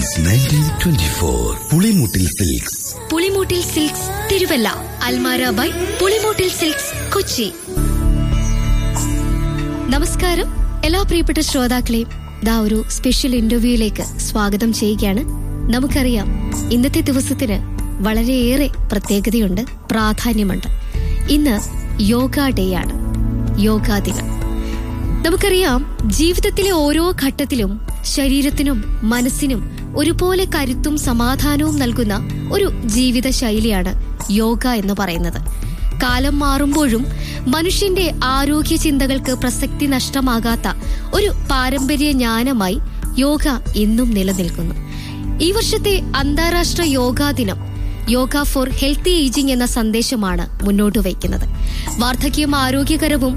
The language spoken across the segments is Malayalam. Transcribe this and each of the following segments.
Since nineteen twenty four Pulimoottil silks Pulimoottil silks Thiruvalla Almara by Pulimoottil silks Kochi നമസ്കാരം എല്ലാ പ്രിയപ്പെട്ട ശ്രോതാക്കളെയും ദാ ഒരു സ്പെഷ്യൽ ഇന്റർവ്യൂയിലേക്ക് സ്വാഗതം ചെയ്യുകയാണ് നമുക്കറിയാം ഇന്നത്തെ ദിവസത്തിന് വളരെയേറെ പ്രത്യേകതയുണ്ട് പ്രാധാന്യമുണ്ട് ഇന്ന് യോഗ ഡേ ആണ് യോഗാ ദിനം നമുക്കറിയാം ജീവിതത്തിലെ ഓരോ ഘട്ടത്തിലും ശരീരത്തിനും മനസ്സിനും ഒരുപോലെ കരുത്തും സമാധാനവും നൽകുന്ന ഒരു ജീവിത ശൈലിയാണ് യോഗ എന്ന് പറയുന്നത് കാലം മാറുമ്പോഴും മനുഷ്യന്റെ ആരോഗ്യ ചിന്തകൾക്ക് പ്രസക്തി നഷ്ടമാകാത്ത ഒരു പാരമ്പര്യ ജ്ഞാനമായി യോഗ ഇന്നും നിലനിൽക്കുന്നു ഈ വർഷത്തെ അന്താരാഷ്ട്ര യോഗാ ദിനം യോഗ ഫോർ ഹെൽത്തി ഏജിംഗ് എന്ന സന്ദേശമാണ് മുന്നോട്ട് വയ്ക്കുന്നത് വാർദ്ധക്യം ആരോഗ്യകരവും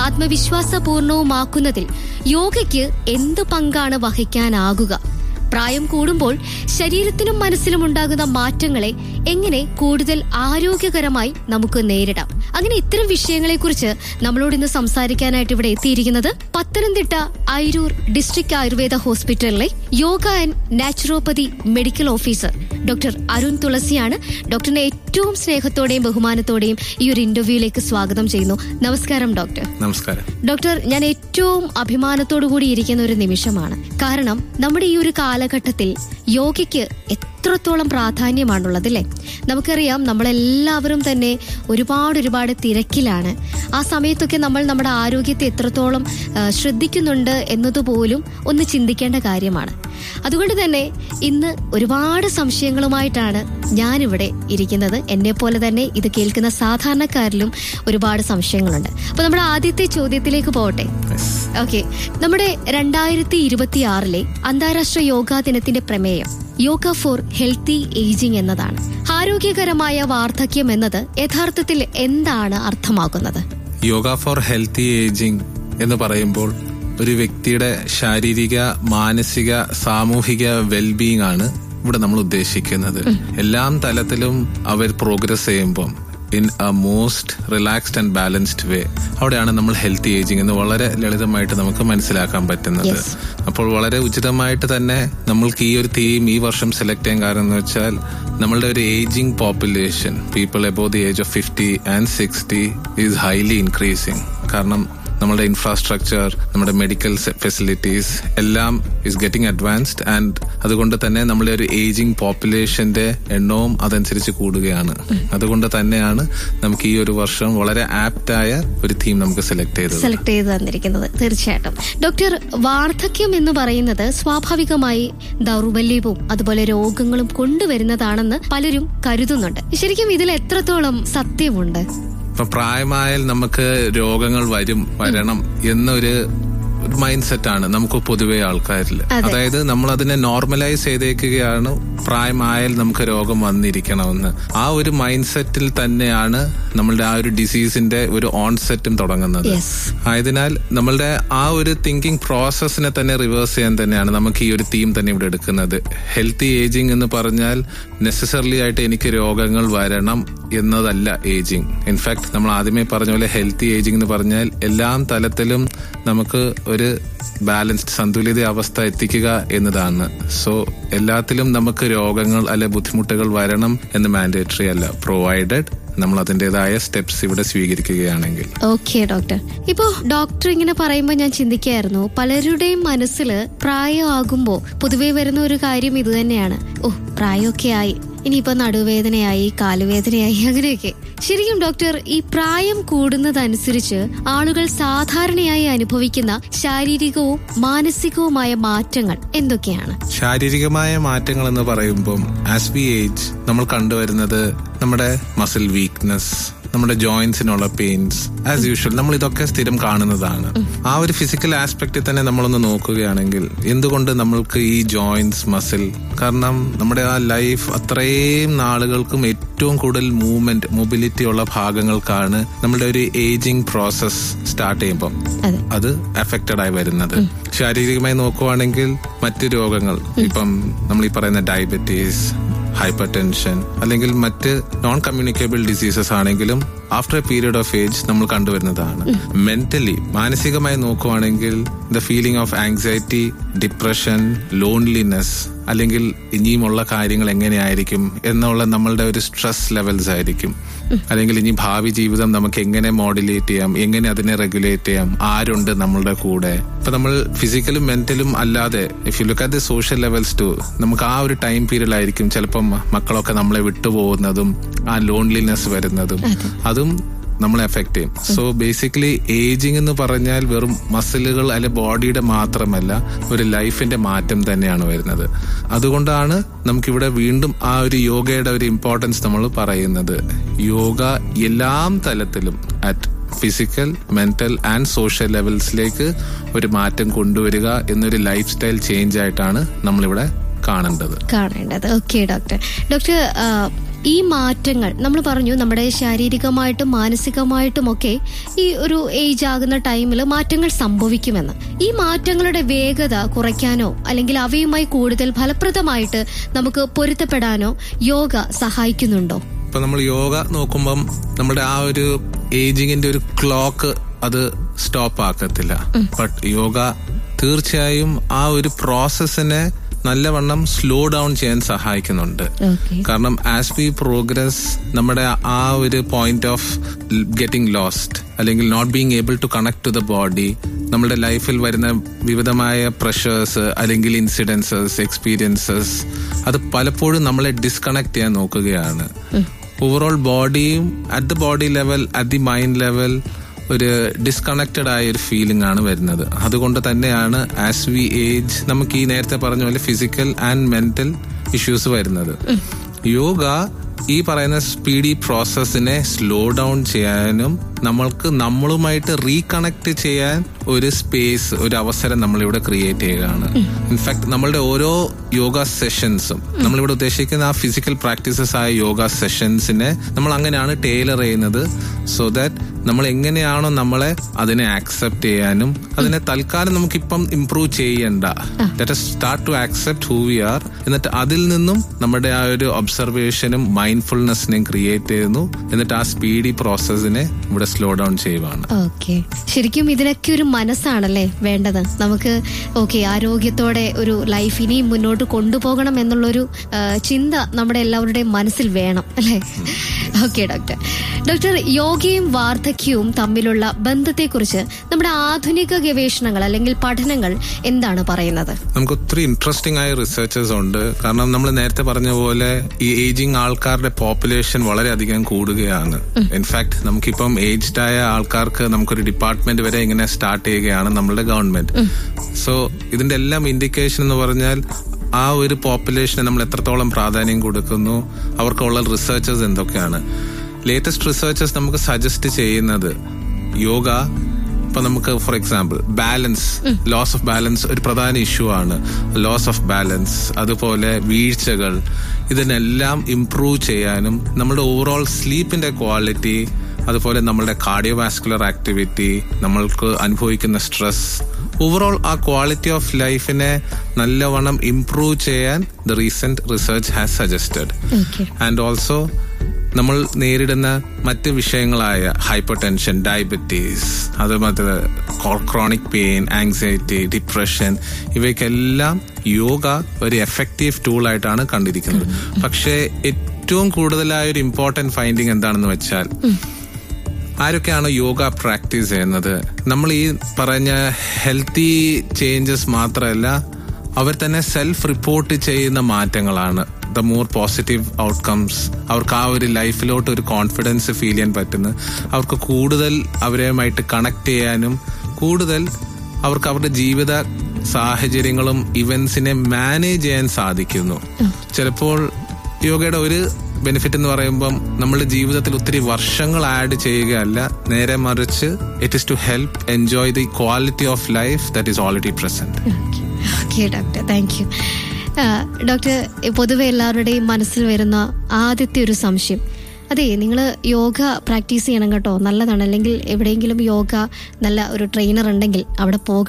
ആത്മവിശ്വാസപൂർണവുമാക്കുന്നതിൽ യോഗയ്ക്ക് എന്ത് പങ്കാണ് വഹിക്കാനാകുക പ്രായം കൂടുമ്പോൾ ശരീരത്തിനും മനസ്സിലും ഉണ്ടാകുന്ന മാറ്റങ്ങളെ എങ്ങനെ കൂടുതൽ ആരോഗ്യകരമായി നമുക്ക് നേരിടാം അങ്ങനെ ഇത്തരം വിഷയങ്ങളെക്കുറിച്ച് നമ്മളോട് ഇന്ന് സംസാരിക്കാനായിട്ട് ഇവിടെ എത്തിയിരിക്കുന്നത് പത്തനംതിട്ട അയിരൂർ ഡിസ്ട്രിക്ട് ആയുർവേദ ഹോസ്പിറ്റലിലെ yoga and naturopathy medical officer doctor Arun തുളസിയാണ് ഡോക്ടറിനെ ഏറ്റവും സ്നേഹത്തോടെയും ബഹുമാനത്തോടെയും ഈ ഒരു ഇന്റർവ്യൂയിലേക്ക് സ്വാഗതം ചെയ്യുന്നു നമസ്കാരം ഡോക്ടർ നമസ്കാരം ഡോക്ടർ ഞാൻ ഏറ്റവും അഭിമാനത്തോടു കൂടി ഇരിക്കുന്ന ഒരു നിമിഷമാണ് കാരണം നമ്മുടെ ഈ ഒരു കാലഘട്ടത്തിൽ യോഗയ്ക്ക് എത്രത്തോളം പ്രാധാന്യമാണുള്ളത് അല്ലേ നമുക്കറിയാം നമ്മളെല്ലാവരും തന്നെ ഒരുപാട് ഒരുപാട് തിരക്കിലാണ് ആ സമയത്തൊക്കെ നമ്മൾ നമ്മുടെ ആരോഗ്യത്തെ എത്രത്തോളം ആ, ശ്രദ്ധിക്കുന്നുണ്ട് എന്നതുപോലും ഒന്ന് ചിന്തിക്കേണ്ട കാര്യമാണ് അതുകൊണ്ട് തന്നെ ഇന്ന് ഒരുപാട് സംശയങ്ങളുമായിട്ടാണ് ഞാനിവിടെ ഇരിക്കുന്നത് എന്നെ പോലെ തന്നെ ഇത് കേൾക്കുന്ന സാധാരണക്കാരിലും ഒരുപാട് സംശയങ്ങളുണ്ട് അപ്പൊ നമ്മുടെ ആദ്യത്തെ ചോദ്യത്തിലേക്ക് പോകട്ടെ ഓക്കെ നമ്മുടെ രണ്ടായിരത്തി ഇരുപത്തി ആറിലെ അന്താരാഷ്ട്ര യോഗാ ദിനത്തിന്റെ പ്രമേയം യോഗ ഫോർ ഹെൽത്തി ഏജിംഗ് എന്നതാണ് ആരോഗ്യകരമായ വാർദ്ധക്യം എന്നത് യഥാർത്ഥത്തിൽ എന്താണ് അർത്ഥമാക്കുന്നത് യോഗ ഫോർ ഹെൽത്തി ഏജിംഗ് എന്ന് പറയുമ്പോൾ ഒരു വ്യക്തിയുടെ ശാരീരിക മാനസിക സാമൂഹിക വെൽബീങ് ആണ് ഇവിടെ നമ്മൾ ഉദ്ദേശിക്കുന്നത് എല്ലാം തലത്തിലും അവർ പ്രോഗ്രസ് ചെയ്യുമ്പോൾ in a most relaxed and balanced way അവിടെയാണ് നമ്മൾ ഹെൽത്തി ഏജിംഗ് എന്ന് വളരെ ലളിതമായിട്ട് നമുക്ക് മനസ്സിലാക്കാൻ പറ്റുന്നത് Yes. അപ്പോൾ വളരെ ഉചിതമായിട്ട് തന്നെ നമ്മൾക്ക് ഈ ഒരു തീം ഈ വർഷം സെലക്ട് ചെയ്യാൻ കാരണം എന്ന് വെച്ചാൽ നമ്മളുടെ ഒരു ageing population people above the age of fifty and sixty is highly increasing കാരണം നമ്മുടെ ഇൻഫ്രാസ്ട്രക്ചർ നമ്മുടെ മെഡിക്കൽ ഫെസിലിറ്റീസ് എല്ലാം ഇസ് ഗെറ്റിംഗ് അഡ്വാൻസ്ഡ് ആൻഡ് അതുകൊണ്ട് തന്നെ നമ്മുടെ ഒരു ഏജിംഗ് പോപ്പുലേഷന്റെ എണ്ണവും അതനുസരിച്ച് കൂടുകയാണ് അതുകൊണ്ട് തന്നെയാണ് നമുക്ക് ഈ ഒരു വർഷം വളരെ ആപ്റ്റായ ഒരു തീം നമുക്ക് സെലക്ട് ചെയ്തത് സെലക്ട് ചെയ്ത് തന്നിരിക്കുന്നത് തീർച്ചയായിട്ടും ഡോക്ടർ വാർദ്ധക്യം എന്ന് പറയുന്നത് സ്വാഭാവികമായി ദൗർബല്യവും അതുപോലെ രോഗങ്ങളും കൊണ്ടുവരുന്നതാണെന്ന് പലരും കരുതുന്നുണ്ട് ശരിക്കും ഇതിൽ എത്രത്തോളം സത്യമുണ്ട് ഇപ്പൊ പ്രായമായാൽ നമുക്ക് രോഗങ്ങൾ വരും വരണം എന്നൊരു ഒരു മൈൻഡ് സെറ്റ് ആണ് നമുക്ക് പൊതുവെ ആൾക്കാരിൽ അതെ. അതായത് നമ്മൾ അതിനെ നോർമലൈസ് ചെയ്തേക്കുകയാണ് പ്രായമായാൽ നമുക്ക് രോഗം വന്നിരിക്കണമെന്ന് ആ ഒരു മൈൻഡ് സെറ്റിൽ തന്നെയാണ് നമ്മളുടെ ആ ഒരു ഡിസീസിന്റെ ഒരു ഓൺസെറ്റും തുടങ്ങുന്നത് Yes. ആയതിനാൽ നമ്മളുടെ ആ ഒരു തിങ്കിങ് പ്രോസസ്സിനെ തന്നെ റിവേഴ്സ് ചെയ്യാൻ തന്നെയാണ് നമുക്ക് ഈ ഒരു തീം തന്നെ ഇവിടെ എടുക്കുന്നത് ഹെൽത്തി ഏജിംഗ് എന്ന് പറഞ്ഞാൽ നെസസറിലി ആയിട്ട് എനിക്ക് രോഗങ്ങൾ വരണം എന്നതല്ല ഏജിംഗ് ഇൻഫാക്ട് നമ്മൾ ആദ്യമേ പറഞ്ഞ പോലെ ഹെൽത്തി ഏജിംഗ് എന്ന് പറഞ്ഞാൽ എല്ലാം തലത്തിലും നമുക്ക് ഒരു ബാലൻസ്ഡ് സന്തുലിത അവസ്ഥ എത്തിക്കുക എന്നതാണ് സോ എല്ലാത്തിലും നമുക്ക് രോഗങ്ങൾ അല്ലെ ബുദ്ധിമുട്ടുകൾ വരണം എന്ന് മാൻഡേറ്ററി അല്ല പ്രൊവൈഡഡ് നമ്മൾ അതിൻ്റെതായ സ്റ്റെപ്സ് ഇവിടെ സ്വീകരിക്കുകയാണെങ്കിൽ ഓക്കെ ഡോക്ടർ ഇപ്പോ ഡോക്ടർ ഇങ്ങനെ പറയുമ്പോൾ ഞാൻ ചിന്തിക്കായിരുന്നു പലരുടെയും മനസ്സിൽ പ്രായമാകുമ്പോ പൊതുവെ വരുന്ന ഒരു കാര്യം ഇത് തന്നെയാണ് ഓ പ്രായമൊക്കെ ആയി ഇനിയിപ്പോ നടുവേദനയായി കാലുവേദനയായി അങ്ങനെയൊക്കെ ശരിക്കും ഡോക്ടർ ഈ പ്രായം കൂടുന്നതനുസരിച്ച് ആളുകൾ സാധാരണയായി അനുഭവിക്കുന്ന ശാരീരികവും മാനസികവുമായ മാറ്റങ്ങൾ എന്തൊക്കെയാണ് ശാരീരികമായ മാറ്റങ്ങൾ എന്ന് പറയുമ്പം ആസ് വി ഏജ് നമ്മൾ കണ്ടുവരുന്നത് നമ്മുടെ മസിൽ വീക്ക്നെസ് നമ്മുടെ ജോയിന്റ്സിനുള്ള പെയിൻസ് ആസ് യൂഷ്വൽ നമ്മൾ ഇതൊക്കെ സ്ഥിരം കാണുന്നതാണ് ആ ഒരു ഫിസിക്കൽ ആസ്പെക്റ്റിൽ തന്നെ നമ്മളൊന്ന് നോക്കുകയാണെങ്കിൽ എന്തുകൊണ്ട് നമ്മൾക്ക് ഈ ജോയിന്റ്സ് മസിൽ കാരണം നമ്മുടെ ആ ലൈഫ് അത്രയും നാളുകൾക്കും ഏറ്റവും കൂടുതൽ മൂവ്മെന്റ് മൊബിലിറ്റി ഉള്ള ഭാഗങ്ങൾക്കാണ് നമ്മുടെ ഒരു ഏജിങ് പ്രോസസ് സ്റ്റാർട്ട് ചെയ്യുമ്പം അതെ അത് അഫക്റ്റഡ് ആയി വരുന്നത് ശാരീരികമായി നോക്കുവാണെങ്കിൽ മറ്റ് രോഗങ്ങൾ ഇപ്പം നമ്മൾ ഈ പറയുന്ന ഡയബറ്റീസ് ഹൈപ്പർ ടെൻഷൻ അല്ലെങ്കിൽ മറ്റ് നോൺ കമ്മ്യൂണിക്കബിൾ ഡിസീസസ് ആണെങ്കിലും after a period of age നമ്മൾ കണ്ടുവരുന്നതാണ് മെന്റലി മാനസികമായി നോക്കുവാണെങ്കിൽ the feeling of anxiety depression loneliness അല്ലെങ്കിൽ ഇനിയുമുള്ള കാര്യങ്ങൾ എങ്ങനെയായിരിക്കും എന്നുള്ള നമ്മളുടെ ഒരു സ്ട്രെസ് ലെവൽസ് ആയിരിക്കും അല്ലെങ്കിൽ ഇനി ഭാവി ജീവിതം നമുക്ക് എങ്ങനെ മോഡുലേറ്റ് ചെയ്യാം എങ്ങനെ അതിനെ റെഗുലേറ്റ് ചെയ്യാം ആരുണ്ട് നമ്മളുടെ കൂടെ ഇപ്പൊ നമ്മൾ ഫിസിക്കലും മെന്റലും അല്ലാതെ if you look at the social levels to നമുക്ക് ആ ഒരു ടൈം പീരീഡിലായിരിക്കും ചിലപ്പം മക്കളൊക്കെ നമ്മളെ വിട്ടുപോകുന്നതും ആ ലോൺലിനെസ് വരുന്നതും അതും നമ്മളെ എഫക്ട് ചെയ്യും സോ ബേസിക്കലി ഏജിങ് എന്ന് പറഞ്ഞാൽ വെറും മസിലുകൾ അല്ലെ ബോഡിയുടെ മാത്രമല്ല ഒരു ലൈഫിന്റെ മാറ്റം തന്നെയാണ് വരുന്നത് അതുകൊണ്ടാണ് നമുക്കിവിടെ വീണ്ടും ആ ഒരു യോഗയുടെ ഒരു ഇമ്പോർട്ടൻസ് നമ്മൾ പറയുന്നത് യോഗ എല്ലാം തലത്തിലും at physical mental and social ലെവൽസിലേക്ക് ഒരു മാറ്റം കൊണ്ടുവരിക എന്നൊരു ലൈഫ് സ്റ്റൈൽ ചേഞ്ച് ആയിട്ടാണ് നമ്മളിവിടെ കാണേണ്ടത് കാണേണ്ടത് ഓക്കെ ഡോക്ടർ ഡോക്ടർ ആ, ഈ മാറ്റങ്ങൾ നമ്മൾ പറഞ്ഞു നമ്മുടെ ശാരീരികമായിട്ടും മാനസികമായിട്ടും ഒക്കെ ഈ ഒരു ഏജ് ആകുന്ന ടൈമിൽ മാറ്റങ്ങൾ സംഭവിക്കുമെന്ന് ഈ മാറ്റങ്ങളുടെ വേഗത കുറയ്ക്കാനോ അല്ലെങ്കിൽ അവയുമായി കൂടുതൽ ഫലപ്രദമായിട്ട് നമുക്ക് പൊരുത്തപ്പെടാനോ യോഗ സഹായിക്കുന്നുണ്ടോ ഇപ്പൊ നമ്മൾ യോഗ നോക്കുമ്പം നമ്മുടെ ആ ഒരു ഏജിങ്ങിന്റെ ഒരു ക്ലോക്ക് അത് സ്റ്റോപ്പ് ആക്കത്തില്ല ബട്ട് യോഗ തീർച്ചയായും ആ ഒരു പ്രോസസ്സിനെ നല്ലവണ്ണം സ്ലോ ഡൗൺ ചെയ്യാൻ സഹായിക്കുന്നുണ്ട് ഓക്കെ കാരണം ആസ് വി പ്രോഗ്രസ് നമ്മുടെ ആ ഒരു പോയിന്റ് ഓഫ് ഗെറ്റിംഗ് ലോസ്റ്റ് അല്ലെങ്കിൽ not being able to connect to the body നമ്മുടെ ലൈഫിൽ വരുന്ന വിവിധമായ പ്രഷേഴ്സ് അല്ലെങ്കിൽ ഇൻസിഡൻസസ് എക്സ്പീരിയൻസസ് അത് പലപ്പോഴും നമ്മളെ ഡിസ്കണക്ട് ചെയ്യാൻ നോക്കുകയാണ് ഓവറോൾ ബോഡിയും at the body level at the mind level ഒരു ഡിസ്കണക്റ്റഡ് ആയ ഒരു ഫീലിംഗ് ആണ് വരുന്നത് അതുകൊണ്ട് തന്നെയാണ് ആസ് വി ഏജ് നമുക്ക് ഈ നേരത്തെ പറഞ്ഞ പോലെ ഫിസിക്കൽ ആൻഡ് മെന്റൽ ഇഷ്യൂസ് വരുന്നത് യോഗ ഈ പറയുന്ന സ്പീഡി പ്രോസസ്സിനെ സ്ലോ ഡൗൺ ചെയ്യാനും നമ്മൾക്ക് നമ്മളുമായിട്ട് റീകണക്ട് ചെയ്യാൻ ഒരു സ്പേസ് ഒരു അവസരം നമ്മളിവിടെ ക്രിയേറ്റ് ചെയ്യുകയാണ് ഇൻഫാക്ട് നമ്മളുടെ ഓരോ യോഗ സെഷൻസും നമ്മളിവിടെ ഉദ്ദേശിക്കുന്ന ആ ഫിസിക്കൽ പ്രാക്ടീസസ് ആയ യോഗ സെഷൻസിനെ നമ്മൾ അങ്ങനെയാണ് ടൈലർ ചെയ്യുന്നത് സോ ദാറ്റ് നമ്മൾ എങ്ങനെയാണോ നമ്മളെ അതിനെ ആക്സെപ്റ്റ് ചെയ്യാനും അതിനെ തൽക്കാലം നമുക്കിപ്പം ഇംപ്രൂവ് ചെയ്യണ്ട let start to accept who we are എന്നിട്ട് അതിൽ നിന്നും നമ്മുടെ ആ ഒരു ഒബ്സർവേഷനും മൈൻഡ്ഫുൾനെസ്സിനെയും ക്രിയേറ്റ് ചെയ്യുന്നു എന്നിട്ട് ആ സ്പീഡി പ്രോസസ്സിനെ ഇവിടെ സ്ലോ ഡൗൺ ചെയ്യുവാണ് ഓക്കെ ശരിക്കും ഇതിനൊക്കെ ഒരു മനസ്സാണല്ലേ വേണ്ടത് നമുക്ക് ഓക്കെ ആരോഗ്യത്തോടെ ഒരു ലൈഫ് ഇനിയും മുന്നോട്ട് കൊണ്ടുപോകണം എന്നുള്ളൊരു ആ, ചിന്ത നമ്മുടെ എല്ലാവരുടെയും മനസ്സിൽ വേണം അല്ലേ ഓക്കെ ഡോക്ടർ ഡോക്ടർ യോഗയും വാർദ്ധക്യവും തമ്മിലുള്ള ബന്ധത്തെക്കുറിച്ച് നമ്മുടെ ആധുനിക ഗവേഷണങ്ങൾ അല്ലെങ്കിൽ പഠനങ്ങൾ എന്താണ് പറയുന്നത് നമുക്ക് ഒത്തിരി ഇൻട്രസ്റ്റിംഗ് ആയ റിസർച്ചേഴ്സ് ഉണ്ട് കാരണം നമ്മൾ നേരത്തെ പറഞ്ഞ പോലെ ഈ ഏജിങ് ആൾക്കാരുടെ പോപ്പുലേഷൻ വളരെയധികം കൂടുകയാണ് ഇൻഫാക്ട് നമുക്കിപ്പം ഏജ്ഡ് ആയ ആൾക്കാർക്ക് നമുക്കൊരു ഡിപ്പാർട്ട്മെന്റ് വരെ ഇങ്ങനെ സ്റ്റാർട്ട് ചെയ്യുകയാണ് നമ്മളുടെ ഗവൺമെന്റ് സോ ഇതിന്റെ എല്ലാം ഇൻഡിക്കേഷൻ എന്ന് പറഞ്ഞാൽ ആ ഒരു പോപ്പുലേഷന് നമ്മൾ എത്രത്തോളം പ്രാധാന്യം കൊടുക്കുന്നു അവർക്കുള്ള റിസർച്ചേഴ്സ് എന്തൊക്കെയാണ് ലേറ്റസ്റ്റ് റിസർച്ചേഴ്സ് നമുക്ക് സജസ്റ്റ് ചെയ്യുന്നത് യോഗ ഇപ്പൊ നമുക്ക് for example balance loss of balance ഒരു പ്രധാന ഇഷ്യൂ ആണ് ലോസ് ഓഫ് ബാലൻസ് അതുപോലെ വീഴ്ചകൾ ഇതിനെല്ലാം ഇംപ്രൂവ് ചെയ്യാനും നമ്മുടെ ഓവറോൾ സ്ലീപ്പിന്റെ ക്വാളിറ്റി അതുപോലെ നമ്മുടെ കാർഡിയോവാസ്കുലർ ആക്ടിവിറ്റി നമ്മൾക്ക് അനുഭവിക്കുന്ന സ്ട്രെസ് ഓവറോൾ ആ ക്വാളിറ്റി ഓഫ് ലൈഫിനെ നല്ലവണ്ണം ഇംപ്രൂവ് ചെയ്യാൻ the recent research has suggested okay and also നമ്മൾ നേരിടുന്ന മറ്റ് വിഷയങ്ങളായ ഹൈപ്പർ ടെൻഷൻ ഡയബറ്റീസ് അതുമാത്ര ക്രോണിക് പെയിൻ ആങ്സൈറ്റി ഡിപ്രഷൻ ഇവയ്ക്കെല്ലാം യോഗ ഒരു എഫക്റ്റീവ് ടൂൾ ആയിട്ടാണ് കണ്ടിരിക്കുന്നത് പക്ഷേ ഏറ്റവും കൂടുതലായ ഒരു ഇമ്പോർട്ടന്റ് ഫൈൻഡിങ് എന്താണെന്ന് വെച്ചാൽ ആരൊക്കെയാണ് യോഗ പ്രാക്ടീസ് ചെയ്യുന്നത് നമ്മൾ ഈ പറഞ്ഞ ഹെൽത്തി ചേഞ്ചസ് മാത്രമല്ല അവർ തന്നെ സെൽഫ് റിപ്പോർട്ട് ചെയ്യുന്ന മാറ്റങ്ങളാണ് ദ മോർ പോസിറ്റീവ് ഔട്ട്കംസ് അവർക്ക് ആ ഒരു ലൈഫിലോട്ട് ഒരു കോൺഫിഡൻസ് ഫീൽ ചെയ്യാൻ പറ്റുന്നു അവർക്ക് കൂടുതൽ അവരുമായിട്ട് കണക്ട് ചെയ്യാനും കൂടുതൽ അവർക്ക് അവരുടെ ജീവിത സാഹചര്യങ്ങളും ഇവന്റ്സിനെ മാനേജ് ചെയ്യാൻ സാധിക്കുന്നു ചിലപ്പോൾ യോഗയുടെ ഒരു ബെനിഫിറ്റ് എന്ന് പറയുമ്പം നമ്മുടെ ജീവിതത്തിൽ ഒത്തിരി വർഷങ്ങൾ ആഡ് ചെയ്യുകയല്ല നേരെ മറിച്ച് it is to help enjoy the quality of life that is already present okay doctor thank you doctor പൊതുവെ എല്ലാവരുടെയും മനസ്സിൽ വരുന്ന ആദ്യത്തെ ഒരു സംശയം അതെ നിങ്ങൾ യോഗ പ്രാക്ടീസ് ചെയ്യണം കേട്ടോ നല്ലതാണ് അല്ലെങ്കിൽ എവിടെയെങ്കിലും യോഗ നല്ല ഒരു ട്രെയിനർ ഉണ്ടെങ്കിൽ അവിടെ പോകണം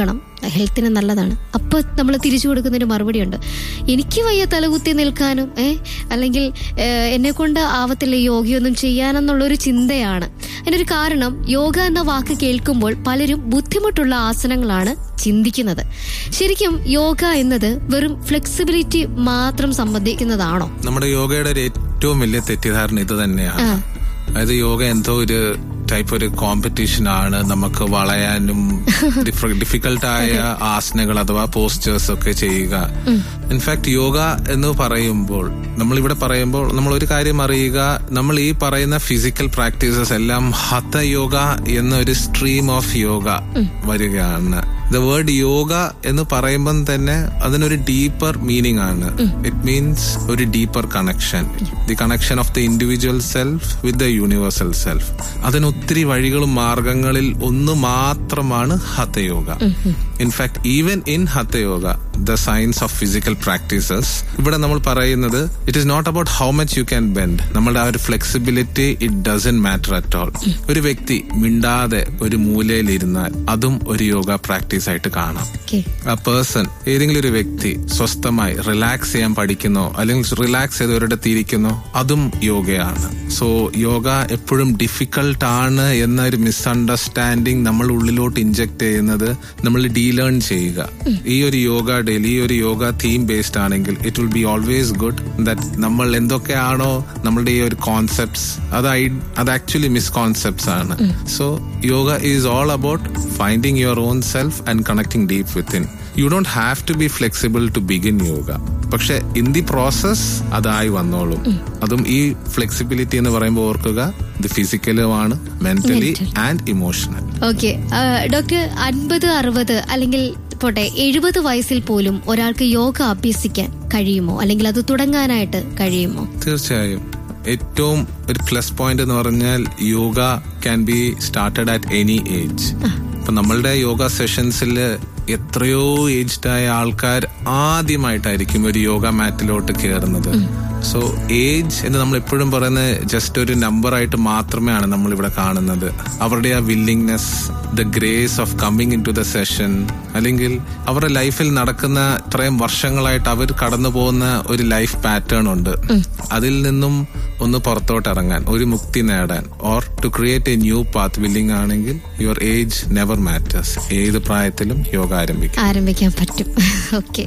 ഹെൽത്തിന് നല്ലതാണ് അപ്പൊ നമ്മൾ തിരിച്ചു കൊടുക്കുന്നതിന് മറുപടി ഉണ്ട് എനിക്ക് വയ്യ തലകുത്തി നിൽക്കാനും ഏ അല്ലെങ്കിൽ എന്നെ കൊണ്ട് ആവത്തില്ല യോഗയൊന്നും ചെയ്യാനെന്നുള്ളൊരു ചിന്തയാണ് അതിനൊരു കാരണം യോഗ എന്ന വാക്ക് കേൾക്കുമ്പോൾ പലരും ബുദ്ധിമുട്ടുള്ള ആസനങ്ങളാണ് ചിന്തിക്കുന്നത് ശരിക്കും യോഗ എന്നത് വെറും ഫ്ലെക്സിബിലിറ്റി മാത്രം സംബന്ധിക്കുന്നതാണോ നമ്മുടെ യോഗയുടെ ഒരു ഏറ്റവും വലിയ തെറ്റിദ്ധാരണ ഇത് തന്നെയാണ് അതായത് യോഗ എന്തോ ഒരു ടൈപ്പ് ഒരു കോമ്പറ്റീഷൻ ആണ് നമുക്ക് വളയാനും ഡിഫിക്കൽട്ടായ ആസനകൾ അഥവാ പോസ്റ്റേഴ്സ് ഒക്കെ ചെയ്യുക ഇൻഫാക്ട് യോഗ എന്ന് പറയുമ്പോൾ നമ്മൾ ഇവിടെ പറയുമ്പോൾ നമ്മൾ ഒരു കാര്യം അറിയുക നമ്മൾ ഈ പറയുന്ന ഫിസിക്കൽ പ്രാക്ടീസസ് എല്ലാം ഹത യോഗ എന്ന ഒരു സ്ട്രീം ഓഫ് യോഗ വരികയാണ് ദ വേർഡ് യോഗ എന്ന് പറയുമ്പം തന്നെ അതിനൊരു ഡീപ്പർ മീനിങ് ആണ് ഇറ്റ് മീൻസ് ഒരു deeper connection the connection of the individual self with the universal self അതിന് ഒത്തിരി വഴികളും മാർഗങ്ങളിൽ ഒന്ന് മാത്രമാണ് Hatha yoga in fact even in Hatha yoga the science of physical practices ഇവിടെ നമ്മൾ പറയുന്നത് it is not about how much you can bend നമ്മുടെ ആ ഒരു flexibility it doesn't matter at all ഒരു വ്യക്തി മിണ്ടാതെ ഒരു മൂലയിൽ ഇരുന്നാൽ അതും ഒരു യോഗ പ്രാക്ടീസ് ആയിട്ട് കാണാം ആ പേഴ്സൺ ഏതെങ്കിലും ഒരു വ്യക്തി സ്വസ്ഥമായി റിലാക്സ് ചെയ്യാൻ പഠിക്കുന്നോ അല്ലെങ്കിൽ റിലാക്സ് ചെയ്ത് ഒരിടത്ത് ഇരിക്കുന്നോ അതും യോഗയാണ് സോ യോഗ എപ്പോഴും ഡിഫിക്കൾട്ട് ആണ് എന്ന ഒരു മിസ്അണ്ടർസ്റ്റാൻഡിങ് നമ്മൾ ഉള്ളിലോട്ട് ഇൻജക്ട് ചെയ്യുന്നത് നമ്മൾ ഡീലേൺ ചെയ്യുക ഈ ഒരു യോഗ ഡെയിലി ഈ ഒരു യോഗ തീം ബേസ്ഡ് ആണെങ്കിൽ it will be always good that നമ്മൾ എന്തൊക്കെയാണോ നമ്മളുടെ ഈ ഒരു കോൺസെപ്റ്റ്സ് അത് അത് ആക്ച്വലി മിസ്കോൺസെപ്റ്റ്സ് ആണ് so yoga is all about finding your own self and connecting deep within you don't have to be flexible to begin yoga പക്ഷെ ഇൻ ദി പ്രോസസ് അതായി വന്നോളും അതും ഈ ഫ്ലെക്സിബിലിറ്റി എന്ന് പറയുമ്പോൾ ഓർക്കുക ഇത് ഫിസിക്കലുമാണ് mentally and emotional okay doctor അൻപത് അറുപത് അല്ലെങ്കിൽ പോട്ടെ എഴുപത് വയസ്സിൽ പോലും ഒരാൾക്ക് യോഗ അഭ്യസിക്കാൻ കഴിയുമോ അല്ലെങ്കിൽ അത് തുടങ്ങാനായിട്ട് കഴിയുമോ തീർച്ചയായും ഏറ്റവും ഒരു പ്ലസ് പോയിന്റ് എന്ന് പറഞ്ഞാൽ yoga can be started at any age ഇപ്പൊ നമ്മളുടെ യോഗ സെഷൻസിൽ എത്രയോ ഏജ്ഡ് ആയ ആൾക്കാർ ആദ്യമായിട്ടായിരിക്കും ഒരു യോഗ മാറ്റിലോട്ട് കയറുന്നത് സോ ഏജ് എന്ന് നമ്മൾ എപ്പോഴും പറയുന്നത് ജസ്റ്റ് ഒരു നമ്പർ ആയിട്ട് മാത്രമാണ് നമ്മൾ ഇവിടെ കാണുന്നത് അവരുടെ ആ willingness the grace of coming in to the session അല്ലെങ്കിൽ അവരുടെ ലൈഫിൽ നടക്കുന്ന ഇത്രയും വർഷങ്ങളായിട്ട് അവർ കടന്നു പോകുന്ന ഒരു ലൈഫ് പാറ്റേൺ ഉണ്ട് അതിൽ നിന്നും ഒന്ന് പുറത്തോട്ട് ഇറങ്ങാൻ ഒരു മുക്തി നേടാൻ or to create a new path willing ആണെങ്കിൽ യുവർ ഏജ് നെവർ മാറ്റേഴ്സ് ഏത് പ്രായത്തിലും യോഗ ആരംഭിക്കാം ആരംഭിക്കാൻ പറ്റും ഓക്കെ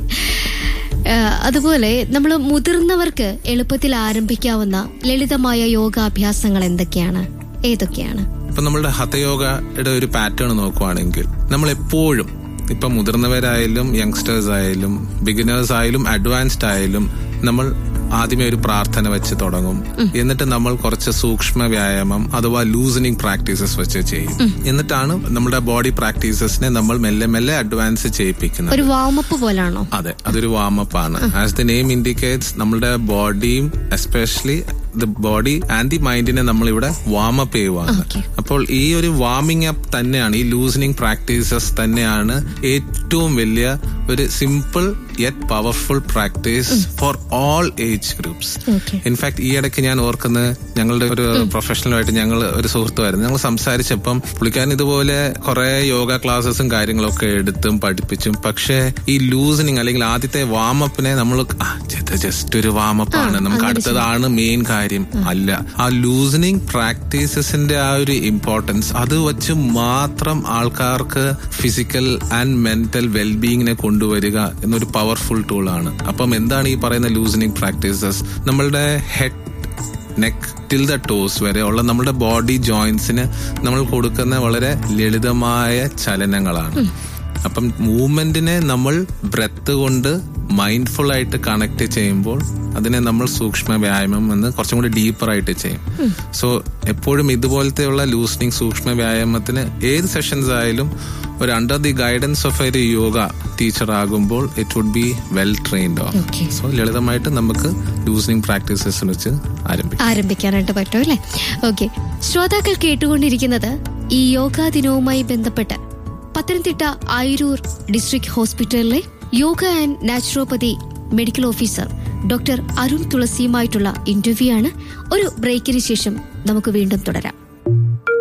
അതുപോലെ നമ്മൾ മുതിർന്നവർക്ക് എളുപ്പത്തിൽ ആരംഭിക്കാവുന്ന ലളിതമായ യോഗാഭ്യാസങ്ങൾ എന്തൊക്കെയാണ് ഏതൊക്കെയാണ് ഇപ്പൊ നമ്മളുടെ ഹതയോഗയുടെ ഒരു പാറ്റേൺ നോക്കുവാണെങ്കിൽ നമ്മൾ എപ്പോഴും ഇപ്പൊ മുതിർന്നവരായാലും യങ്സ്റ്റേഴ്സ് ആയാലും ബിഗിനേഴ്സ് ആയാലും അഡ്വാൻസ്ഡ് ആയാലും നമ്മൾ ആദ്യമേ ഒരു പ്രാർത്ഥന വെച്ച് തുടങ്ങും എന്നിട്ട് നമ്മൾ കുറച്ച് സൂക്ഷ്മ വ്യായാമം അഥവാ ലൂസനിങ് പ്രാക്ടീസസ് വെച്ച് ചെയ്യും എന്നിട്ടാണ് നമ്മുടെ ബോഡി പ്രാക്ടീസസിനെ നമ്മൾ മെല്ലെ മെല്ലെ അഡ്വാൻസ് ചെയ്യിപ്പിക്കുന്നത് ഒരു വാമപ്പ് പോലാണോ അതെ അതൊരു വാമപ്പ് ആണ് ആസ് ദ നെയിം ഇൻഡിക്കേറ്റ്സ് നമ്മുടെ ബോഡിയും especially the body and the മൈൻഡിനെ നമ്മൾ ഇവിടെ വാമപ്പ് ചെയ്യുവാണ് അപ്പോൾ ഈ ഒരു വാമിംഗ് അപ്പ് തന്നെയാണ് ഈ ലൂസനിങ് പ്രാക്ടീസസ് തന്നെയാണ് ഏറ്റവും വലിയ ഒരു simple yet powerful practice for all age groups in fact ഈ ഇടയ്ക്ക് ഞാൻ ഓർക്കുന്നത് ഞങ്ങളുടെ ഒരു പ്രൊഫഷണലായിട്ട് ഞങ്ങൾ ഒരു സുഹൃത്തുമായിരുന്നു ഞങ്ങൾ സംസാരിച്ചപ്പം പുള്ളിക്കാരൻ ഇതുപോലെ കുറെ യോഗ ക്ലാസ്സസും കാര്യങ്ങളൊക്കെ എടുത്തും പഠിപ്പിച്ചും പക്ഷേ ഈ ലൂസനിങ് അല്ലെങ്കിൽ ആദ്യത്തെ വാമപ്പിനെ നമ്മൾ ജസ്റ്റ് ഒരു വാമപ്പ് ആണ് നമുക്ക് അടുത്തതാണ് മെയിൻ കാര്യം അല്ല ആ ലൂസനിങ് പ്രാക്ടീസസിന്റെ ആ ഒരു ഇമ്പോർട്ടൻസ് അത് വെച്ച് മാത്രം ആൾക്കാർക്ക് ഫിസിക്കൽ ആൻഡ് മെന്റൽ വെൽബീയിങ്ങിനെ കൊണ്ടുവരിക എന്നൊരു പവർഫുൾ ടൂൾ ആണ് അപ്പം എന്താണ് ഈ പറയുന്ന ലൂസനിങ് പ്രാക്ടീസസ് നമ്മളുടെ head neck till the toes വരെ ഉള്ള നമ്മുടെ ബോഡി ജോയിന്റ്സിന് നമ്മൾ കൊടുക്കുന്ന വളരെ ലളിതമായ ചലനങ്ങളാണ് അപ്പം മൂവ്മെന്റിനെ നമ്മൾ ബ്രെത്ത് കൊണ്ട് മൈൻഡ്ഫുൾ ആയിട്ട് കണക്ട് ചെയ്യുമ്പോൾ അതിനെ നമ്മൾ സൂക്ഷ്മ വ്യായാമം എന്ന് കുറച്ചും കൂടി ഡീപ്പർ ആയിട്ട് ചെയ്യും സോ എപ്പോഴും ഇതുപോലത്തെയുള്ള ലൂസനിങ് സൂക്ഷ്മ വ്യായാമത്തിന് ഏത് സെഷൻസ് ആയാലും ഒരു അണ്ടർ ദി ഗൈഡൻസ് ഓഫ് ഒരു യോഗ ടീച്ചർ ആകുമ്പോൾ it would be well trained of so ലളിതമായിട്ട് നമുക്ക് ലൂസനിങ് പ്രാക്ടീസസ് വെച്ച് ആരംഭിക്കാം ആരംഭിക്കാനായിട്ട് പറ്റും അല്ലേ ഓക്കെ ശ്രോതാക്കൾ കേട്ടുകൊണ്ടിരിക്കുന്നത് ഈ യോഗാ ദിനവുമായി ബന്ധപ്പെട്ട് പത്തനംതിട്ട ആയിരൂർ ഡിസ്ട്രിക്ട് ഹോസ്പിറ്റലിലെ yoga and naturopathy medical officer doctor Arun തുളസിയുമായിട്ടുള്ള ഇന്റർവ്യൂ ആണ് ഒരു ബ്രേക്കിന് ശേഷം നമുക്ക് വീണ്ടും തുടരാം